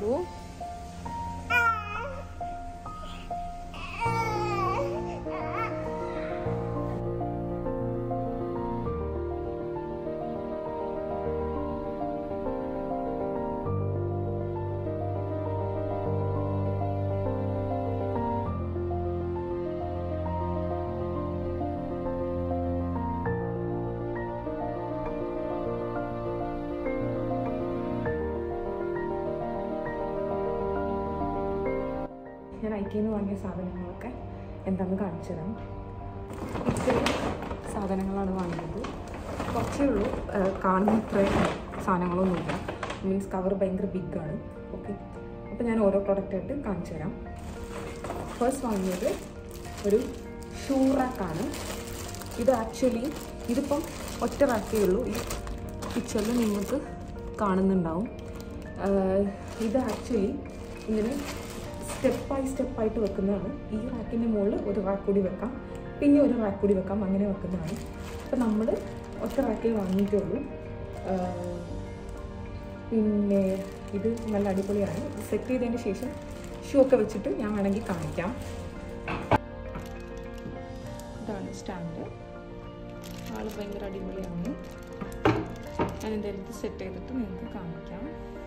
ബാബു ഞാൻ ഐറ്റിയിൽ നിന്ന് വാങ്ങിയ സാധനങ്ങളൊക്കെ എന്താണെന്ന് കാണിച്ചു തരാം ഇത്രയും സാധനങ്ങളാണ് വാങ്ങിയത് കുറച്ചേ ഉള്ളൂ ആ, കാണുന്ന ഇത്രയും സാധനങ്ങളൊന്നുമില്ല മീൻസ് കവർ ഭയങ്കര ബിഗാണ് ഓക്കെ അപ്പോൾ ഞാൻ ഓരോ പ്രൊഡക്റ്റായിട്ട് കാണിച്ചു തരാം ഫസ്റ്റ് വാങ്ങിയത് ഒരു ഷൂ റാക്കാണ് ഇത് ആക്ച്വലി ഇതിപ്പം ഒറ്റ റാക്കേ ഉള്ളൂ ഈ പിക്ചറിൽ നിങ്ങൾക്ക് കാണുന്നുണ്ടാവും ആഹ് ഇത് ആക്ച്വലി ഇങ്ങനെ സ്റ്റെപ്പ് ബൈ സ്റ്റെപ്പ് ആയിട്ട് വെക്കുന്നതാണ് ഈ റാക്കിൻ്റെ മുകളിൽ ഒരു റാക്ക് കൂടി വെക്കാം പിന്നെ ഒരു റാക്ക് കൂടി വെക്കാം അങ്ങനെ വെക്കുന്നതാണ് അപ്പം നമ്മൾ ഒറ്റ റാക്കേ വാങ്ങിയിട്ടുള്ളൂ ആഹ് പിന്നെ ഇത് നല്ല അടിപൊളിയാണ് സെറ്റ് ചെയ്തതിന് ശേഷം ഷൂ ഒക്കെ വെച്ചിട്ട് ഞാൻ വേണമെങ്കിൽ കാണിക്കാം ഇതാണ് സ്റ്റാൻഡ് ആൾ ഭയങ്കര അടിപൊളിയാണ് ഞാൻ എന്തായാലും ഇത് സെറ്റ് ചെയ്തിട്ട് നിങ്ങൾക്ക് കാണിക്കാം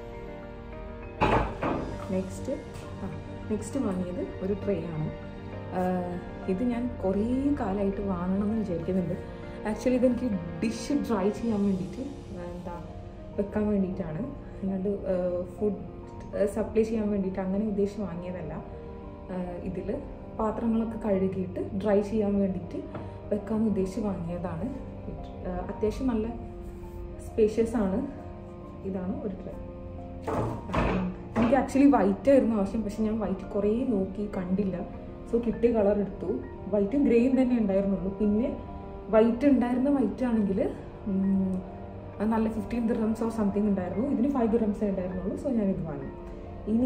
നെക്സ്റ്റ് ആ നെക്സ്റ്റ് വാങ്ങിയത് ഒരു ട്രേ ആണ് ആഹ് ഇത് ഞാൻ കുറേ കാലമായിട്ട് വാങ്ങണം എന്ന് വിചാരിക്കുന്നുണ്ട് ആക്ച്വലി ഇതെനിക്ക് ഡിഷ് ഡ്രൈ ചെയ്യാൻ വേണ്ടിയിട്ട് എന്താ വെക്കാൻ വേണ്ടിയിട്ടാണ് അല്ലാണ്ട് ഫുഡ് സപ്ലൈ ചെയ്യാൻ വേണ്ടിയിട്ട് അങ്ങനെ ഉദ്ദേശിച്ച് വാങ്ങിയതല്ല ഇതിൽ പാത്രങ്ങളൊക്കെ കഴുകിയിട്ട് ഡ്രൈ ചെയ്യാൻ വേണ്ടിയിട്ട് വെക്കാമെന്ന് ഉദ്ദേശിച്ച് വാങ്ങിയതാണ് ഇത്, ആഹ് അത്യാവശ്യം നല്ല സ്പേഷ്യസ് ആണ് ഇതാണ് ഒരു ട്രേ എനിക്ക് ആക്ച്വലി വൈറ്റ് ആയിരുന്നു ആവശ്യം പക്ഷെ ഞാൻ വൈറ്റ് കുറേ നോക്കി കണ്ടില്ല സോ കിട്ടിയ കളർ എടുത്തു വൈറ്റും ഗ്രേയും തന്നെ ഉണ്ടായിരുന്നുള്ളൂ പിന്നെ വൈറ്റ് ഉണ്ടായിരുന്ന വൈറ്റ് ആണെങ്കിൽ നല്ല ഫിഫ്റ്റീൻ ദിറംസ് ഓർ സംതിങ് ഉണ്ടായിരുന്നു ഇതിന് ഫൈവ് ദിറംസേ ഉണ്ടായിരുന്നുള്ളൂ സോ ഞാനിത് വാങ്ങി ഇനി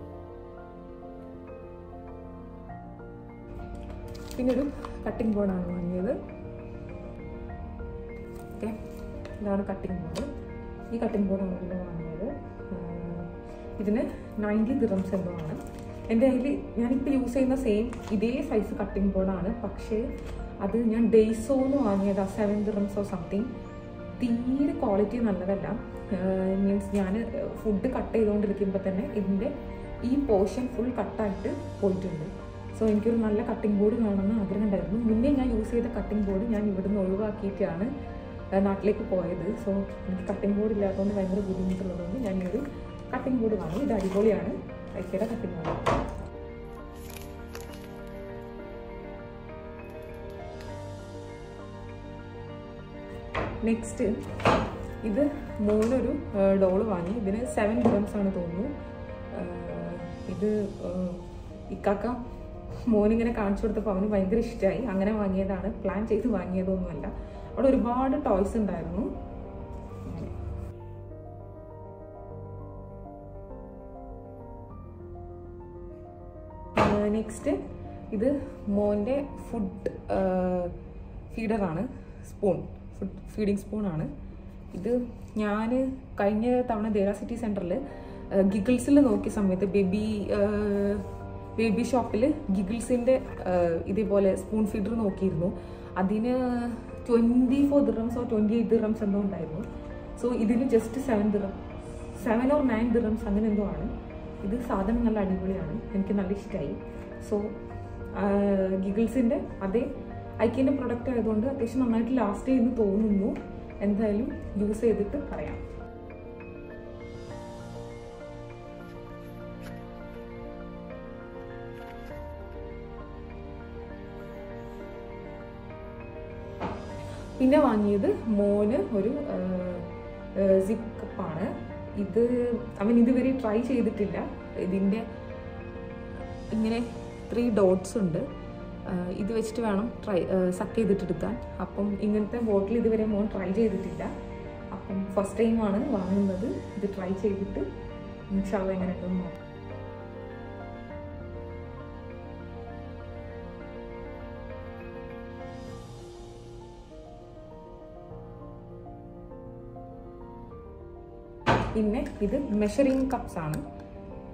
പിന്നെ ഒരു കട്ടിംഗ് ബോർഡാണ് വാങ്ങിയത് ഓക്കെ ഇതാണ് കട്ടിംഗ് ബോർഡ് ഈ കട്ടിംഗ് ബോർഡാണ് ഇവിടെ വാങ്ങിയത് ആഹ് ഇതിന് നയൻറ്റി ദിറംസ് എന്തോ ആണ് എൻ്റെ കയ്യിൽ ഞാനിപ്പോൾ യൂസ് ചെയ്യുന്ന സെയിം ഇതേ സൈസ് കട്ടിംഗ് ബോർഡാണ് പക്ഷേ അത് ഞാൻ ഡേയ്സോന്ന് വാങ്ങിയതാണ് സെവൻ ദിറംസോ സംതിങ് തീരെ ക്വാളിറ്റി നല്ലതല്ല മീൻസ് ഞാൻ ഫുഡ് കട്ട് ചെയ്തുകൊണ്ടിരിക്കുമ്പോൾ തന്നെ ഇതിൻ്റെ ഈ പോർഷൻ ഫുൾ കട്ടായിട്ട് പോയിട്ടുണ്ട് സോ എനിക്കൊരു നല്ല കട്ടിംഗ് ബോർഡ് വേണമെന്ന് ആഗ്രഹം ഉണ്ടായിരുന്നു മുന്നേ ഞാൻ യൂസ് ചെയ്ത കട്ടിംഗ് ബോർഡ് ഞാൻ ഇവിടുന്ന് ഒഴിവാക്കിയിട്ടാണ് ആ, നാട്ടിലേക്ക് പോയത് സോ എനിക്ക് കട്ടിംഗ് ബോർഡ് ഇല്ലാത്തതുകൊണ്ട് ഭയങ്കര ബുദ്ധിമുട്ടുള്ളതുകൊണ്ട് ഞാൻ ഈ ഒരു കട്ടിംഗ് ബോർഡ് വാങ്ങി ഇത് അടിപൊളിയാണ് ഐക്കയുടെ കട്ടിംഗ് ബോർഡ് നെക്സ്റ്റ് ഇത് മോനൊരു ഡോള് വാങ്ങി ഇതിന് സെവൻ ഗ്രംസ് ആണ് തോന്നുന്നു ആ, ഇത് ആ, ഇക്കാക്ക മോനിങ്ങനെ കാണിച്ചു കൊടുത്തപ്പോൾ അവന് ഭയങ്കര ഇഷ്ടമായി അങ്ങനെ വാങ്ങിയതാണ് പ്ലാൻ ചെയ്ത് വാങ്ങിയതൊന്നുമല്ല അവിടെ ഒരുപാട് ടോയ്സ് ഉണ്ടായിരുന്നു നെക്സ്റ്റ് ഇത് മോൻ്റെ ഫുഡ് ഫീഡറാണ് സ്പൂൺ ഫുഡ് ഫീഡിങ് സ്പൂണാണ് ഇത് ഞാൻ കഴിഞ്ഞ തവണ ദേര സിറ്റി സെൻറ്ററിൽ ഗിഗിൾസിൽ നോക്കിയ സമയത്ത് ബേബി ബേബി ഷോപ്പിൽ ഗിഗിൾസിൻ്റെ ഇതേപോലെ സ്പൂൺ ഫീഡർ നോക്കിയിരുന്നു അതിന് ട്വൻറ്റി ഫോർ ദിറംസോ ട്വൻറ്റി എയ്റ്റ് ദിറംസ് എന്തോ ഉണ്ടായിരുന്നു സോ ഇതിന് just seven dirham seven or nine dirhams അങ്ങനെ എന്തോ ആണ് ഇത് സാധനം നല്ല അടിപൊളിയാണ് എനിക്ക് നല്ല ഇഷ്ടമായി സോ ഗിഗിൾസിൻ്റെ അതേ ഐക്കിൻ്റെ പ്രൊഡക്റ്റ് ആയതുകൊണ്ട് അത്യാവശ്യം നന്നായിട്ട് ലാസ്റ്റ് ചെയ്യുന്നു തോന്നുന്നു എന്തായാലും യൂസ് ചെയ്തിട്ട് പറയാം പിന്നെ വാങ്ങിയത് മോന് ഒരു സിപ്പ് കപ്പാണ് ഇത് അവൻ ഇതുവരെ ട്രൈ ചെയ്തിട്ടില്ല ഇതിൻ്റെ ഇങ്ങനെ ത്രീ ഡോട്ട്സ് ഉണ്ട് ആഹ് ഇത് വെച്ചിട്ട് വേണം ട്രൈ സക്ക് ചെയ്തിട്ടെടുക്കാൻ അപ്പം ഇങ്ങനത്തെ ബോട്ടിൽ ഇതുവരെ മോൻ ട്രൈ ചെയ്തിട്ടില്ല അപ്പം ഫസ്റ്റ് ടൈമാണ് വാങ്ങുന്നത് ഇത് ട്രൈ ചെയ്തിട്ട് ഇൻഷാള്ള എങ്ങനെ ഉണ്ടെന്ന് നോക്കാം പിന്നെ ഇത് മെഷറിംഗ് കപ്സ് ആണ്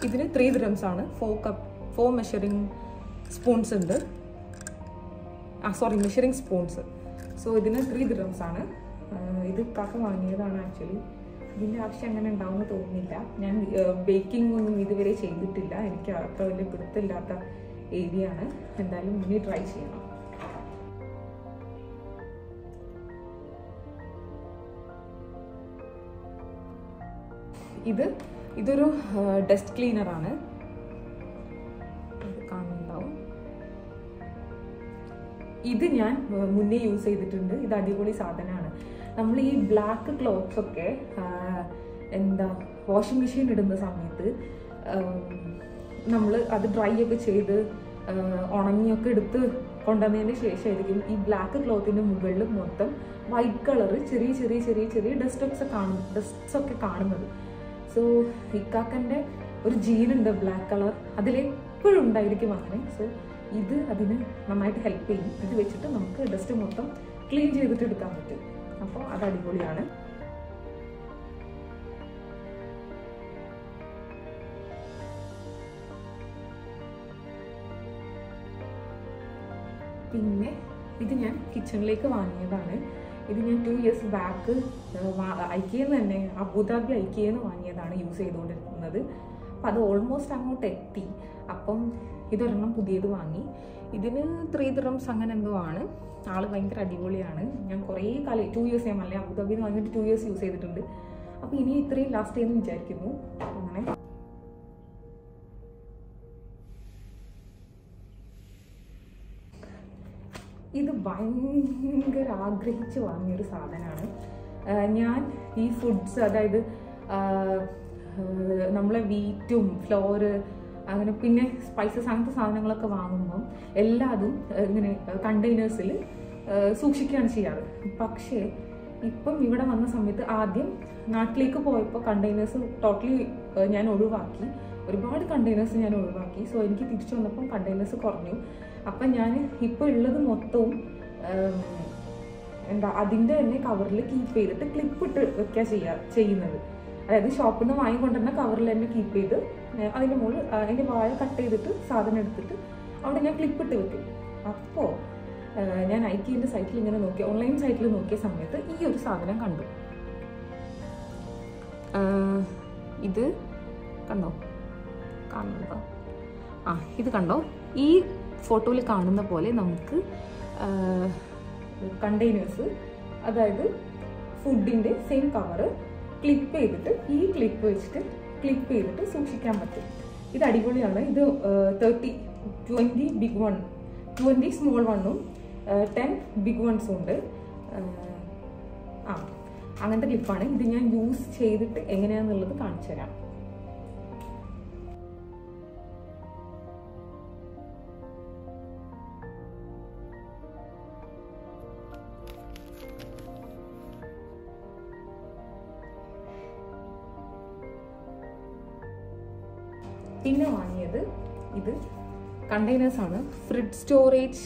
ഇതിന് ത്രീ ദ്രംസ് ആണ് four cup four measuring spoons ഉണ്ട് ആ സോറി മെഷറിങ് സ്പൂൺസ് സോ ഇതിന് ത്രീ ദ്രംസ് ആണ് ആഹ് ഇത് കാക്ക വാങ്ങിയതാണ് ആക്ച്വലി ഇതിൻ്റെ ആവശ്യം അങ്ങനെ ഉണ്ടാവുമെന്ന് തോന്നുന്നില്ല ഞാൻ ബേക്കിംഗ് ഒന്നും ഇതുവരെ ചെയ്തിട്ടില്ല എനിക്ക് അത്ര വലിയ പിടുത്തമില്ലാത്ത ഏരിയ ആണ് എന്തായാലും ഇനി ട്രൈ ചെയ്യണം ഇത് ഇതൊരു ഡസ്റ്റ് ക്ലീനറാണ് ഇത് കാണുന്നുണ്ടാവും ഇത് ഞാൻ ഏർ, മുന്നേ യൂസ് ചെയ്തിട്ടുണ്ട് ഇത് അടിപൊളി സാധനമാണ് നമ്മൾ ഈ ബ്ലാക്ക് ക്ലോത്ത്സ് ഒക്കെ ആഹ്, എന്താ വാഷിംഗ് മെഷീൻ ഇടുന്ന സമയത്ത് നമ്മൾ അത് ഡ്രൈ ഒക്കെ ചെയ്ത് ആഹ്, ഉണങ്ങിയൊക്കെ എടുത്ത് കൊണ്ടുവന്നതിന് ശേഷമായിരിക്കും ഈ ബ്ലാക്ക് ക്ലോത്തിൻ്റെ മുകളിൽ മൊത്തം വൈറ്റ് കളറ് ചെറിയ ചെറിയ ചെറിയ ചെറിയ ഡസ്റ്റൊക്കെ കാണും ഡസ്റ്റ്സ് ഒക്കെ കാണുന്നത് സോ ഇക്കാക്കൻ്റെ ഒരു ജീനുണ്ട് ബ്ലാക്ക് കളർ അതിലെപ്പോഴും ഉണ്ടായിരിക്കും അങ്ങനെ സോ ഇത് അതിന് നന്നായിട്ട് ഹെൽപ്പ് ചെയ്യും ഇത് വെച്ചിട്ട് നമുക്ക് ഡസ്റ്റ് മൊത്തം ക്ലീൻ ചെയ്തിട്ട് എടുക്കാൻ പറ്റും അപ്പോൾ അത് അടിപൊളിയാണ് പിന്നെ ഇത് ഞാൻ കിച്ചണിലേക്ക് വാങ്ങിയതാണ് ഇത് ഞാൻ ടു ഇയേഴ്സ് ബാക്ക് ഐക്കിയെന്ന് തന്നെ അബുദാബി ഐക്കിയെന്ന് വാങ്ങിയതാണ് യൂസ് ചെയ്തുകൊണ്ടിരിക്കുന്നത് അപ്പം അത് ഓൾമോസ്റ്റ് അങ്ങോട്ട് എത്തി അപ്പം ഇതൊരെണ്ണം പുതിയത് വാങ്ങി ഇതിന് ത്രീ ദ്രംസ് അങ്ങനെ എന്തോ ആണ് ആള് ഭയങ്കര അടിപൊളിയാണ് ഞാൻ കുറേ കാലം ടു ഇയേഴ്സ് ഞാൻ അല്ലേ അബുദാബിയിൽ നിന്ന് വാങ്ങിയിട്ട് ടു ഇയേഴ്സ് യൂസ് ചെയ്തിട്ടുണ്ട് അപ്പോൾ ഇനി ഇത്രയും ലാസ്റ്റ് ചെയ്യുമെന്ന് വിചാരിക്കുന്നു അങ്ങനെ ഇത് ഭയങ്കര ആഗ്രഹിച്ച് വാങ്ങിയൊരു സാധനമാണ് ഞാൻ ഈ ഫുഡ്സ് അതായത് ആഹ്, ആഹ്, നമ്മളെ വീറ്റും ഫ്ലോറ് അങ്ങനെ പിന്നെ സ്പൈസസ് അങ്ങനത്തെ സാധനങ്ങളൊക്കെ വാങ്ങുമ്പം എല്ലാതും ആഹ്, ഇങ്ങനെ കണ്ടെയ്നേഴ്സിൽ സൂക്ഷിക്കുകയാണ് ചെയ്യാറ് പക്ഷേ ഇപ്പം ഇവിടെ വന്ന സമയത്ത് ആദ്യം നാട്ടിലേക്ക് പോയപ്പോൾ കണ്ടെയ്നേഴ്സ് ടോട്ടലി ഞാൻ ഒഴിവാക്കി ഒരുപാട് കണ്ടെയ്നേഴ്സ് ഞാൻ ഒഴിവാക്കി സോ എനിക്ക് തിരിച്ചു വന്നപ്പം കണ്ടെയ്നേഴ്സ് കുറഞ്ഞു അപ്പം ഞാൻ ഇപ്പോൾ ഉള്ളത് മൊത്തവും ഉം, എന്താ അതിൻ്റെ തന്നെ കവറിൽ കീപ്പ് ചെയ്തിട്ട് ക്ലിപ്പ് ഇട്ട് വെക്കുക ചെയ്യുക ചെയ്യുന്നത് അതായത് ഷോപ്പിൽ നിന്ന് വാങ്ങിക്കൊണ്ടുവരുന്ന കവറിൽ തന്നെ കീപ്പ് ചെയ്ത് ഏർ അതിൻ്റെ മുകളിൽ അതിൻ്റെ വാഴ കട്ട് ചെയ്തിട്ട് സാധനം എടുത്തിട്ട് അവിടെ ഞാൻ ക്ലിപ്പ് ഇട്ട് വെക്കും അപ്പോൾ ഞാൻ ഐക്കിൻ്റെ സൈറ്റിൽ ഇങ്ങനെ നോക്കി ഓൺലൈൻ സൈറ്റിൽ നോക്കിയ സമയത്ത് ഈ ഒരു സാധനം കണ്ടു ആഹ് ഇത് കണ്ടോ കാണുന്നുണ്ടോ ആ ഇത് കണ്ടോ ഈ ഫോട്ടോയിൽ കാണുന്ന പോലെ നമുക്ക് കണ്ടെയ്നേഴ്സ് അതായത് ഫുഡിൻ്റെ സെയിം കവറ് ക്ലിപ്പ് ചെയ്തിട്ട് ഈ ക്ലിപ്പ് വെച്ചിട്ട് ക്ലിപ്പ് ചെയ്തിട്ട് സൂക്ഷിക്കാൻ പറ്റും ഇത് അടിപൊളിയാണ് ഇത് thirty twenty big one twenty small വണ്ണും ടെൻ ബിഗ് വൺസും ഉണ്ട് ആഹ് ആ അങ്ങനത്തെ ക്ലിപ്പാണ് ഇത് ഞാൻ യൂസ് ചെയ്തിട്ട് എങ്ങനെയാണെന്നുള്ളത് കാണിച്ചു തരാം പിന്നെ വാങ്ങിയത് ഇത് കണ്ടെയ്നേഴ്സ് ആണ് ഫ്രിഡ്ജ് സ്റ്റോറേജ്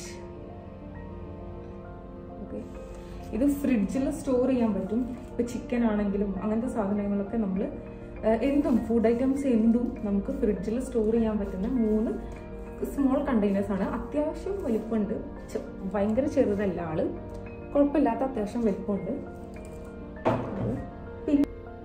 ഓക്കെ ഇത് ഫ്രിഡ്ജിൽ സ്റ്റോർ ചെയ്യാൻ പറ്റും ഇപ്പം ചിക്കൻ ആണെങ്കിലും അങ്ങനത്തെ സാധനങ്ങളൊക്കെ നമ്മൾ എന്തും ഫുഡ് ഐറ്റംസ് എന്തും നമുക്ക് ഫ്രിഡ്ജിൽ സ്റ്റോർ ചെയ്യാൻ പറ്റുന്ന മൂന്ന് സ്മോൾ കണ്ടെയ്നേഴ്സ് ആണ് അത്യാവശ്യം വലിപ്പമുണ്ട് ചെ- ഭയങ്കര ചെറുതല്ല ആള് കുഴപ്പമില്ലാത്ത അത്യാവശ്യം വലിപ്പമുണ്ട് അത് പിന്നെ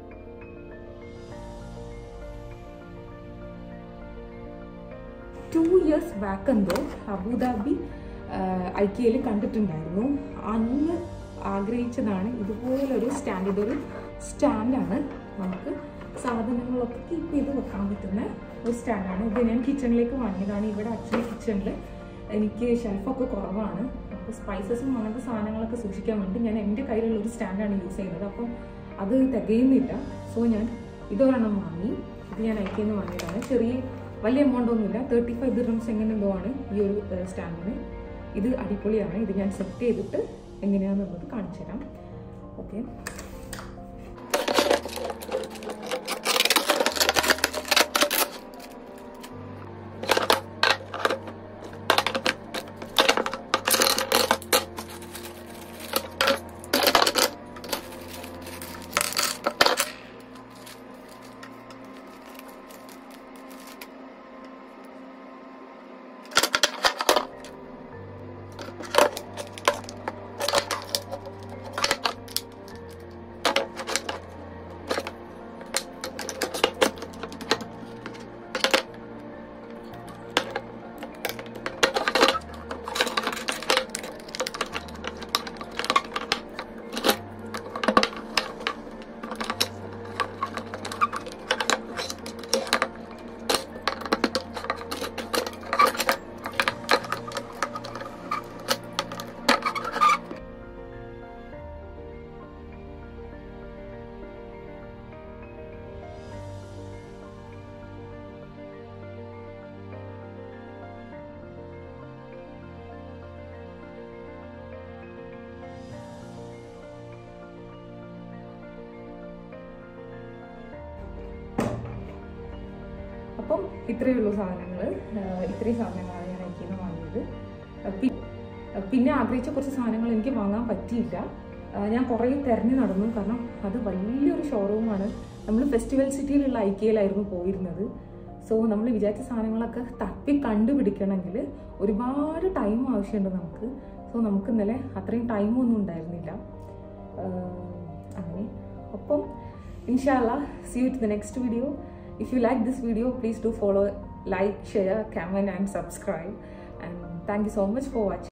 ടു ഇയേഴ്സ് ബാക്ക് എന്തോ അബുദാബി ഐക്കിയയിൽ കണ്ടിട്ടുണ്ടായിരുന്നു അന്ന് ആഗ്രഹിച്ചതാണ് ഇതുപോലൊരു സ്റ്റാൻഡ് ഒരു സ്റ്റാൻഡാണ് നമുക്ക് സാധനങ്ങളൊക്കെ കീപ്പ് ചെയ്ത് വെക്കാൻ പറ്റുന്ന ഒരു സ്റ്റാൻഡാണ് ഇത് ഞാൻ കിച്ചണിലേക്ക് വാങ്ങിയതാണ് ഇവിടെ ആക്ച്വലി കിച്ചണിൽ എനിക്ക് ഷെൽഫൊക്കെ കുറവാണ് അപ്പോൾ സ്പൈസസും അങ്ങനത്തെ സാധനങ്ങളൊക്കെ സൂക്ഷിക്കാൻ വേണ്ടി ഞാൻ എൻ്റെ കയ്യിലുള്ള ഒരു സ്റ്റാൻഡാണ് യൂസ് ചെയ്യുന്നത് അപ്പം അത് തികയുന്നില്ല സോ ഞാൻ ഇതൊരെണ്ണം വാങ്ങി ഇത് ഞാൻ ഐക്കിയിൽ നിന്ന് വാങ്ങിയതാണ് ചെറിയ വലിയ എമൗണ്ട് ഒന്നുമില്ല തേർട്ടി ഫൈവ് ദിറംസ് എങ്ങനെ എന്തോ ആണ് ഈ ഒരു സ്റ്റാൻഡിന് ഇത് അടിപൊളിയാണ് ഇത് ഞാൻ സെറ്റ് ചെയ്തിട്ട് എങ്ങനെയാണെന്നുള്ളത് കാണിച്ചു തരാം ഓക്കെ അപ്പം ഇത്രയേ ഉള്ളൂ സാധനങ്ങൾ ഇത്രയും സാധനങ്ങളാണ് ഞാൻ ഐക്കിയിൽ നിന്ന് വാങ്ങിയത് ആ, പി- ആ, പിന്നെ ആഗ്രഹിച്ച കുറച്ച് സാധനങ്ങൾ എനിക്ക് വാങ്ങാൻ പറ്റിയില്ല ആ, ഞാൻ കുറേ തിരഞ്ഞു നടന്നു കാരണം അത് വലിയൊരു ഷോറൂമാണ് നമ്മൾ ഫെസ്റ്റിവൽ സിറ്റിയിലുള്ള ഐക്കിയയിലായിരുന്നു പോയിരുന്നത് സോ നമ്മൾ വിചാരിച്ച സാധനങ്ങളൊക്കെ തപ്പി കണ്ടുപിടിക്കണമെങ്കിൽ ഒരുപാട് ടൈം ആവശ്യമുണ്ട് നമുക്ക് സോ നമുക്ക് ഇന്നലെ അത്രയും ടൈമൊന്നും ഉണ്ടായിരുന്നില്ല ആഹ് അങ്ങനെ അപ്പം ഇൻഷാല്ല see you to the next video if you like this video please do follow like share comment and subscribe and thank you so much for watching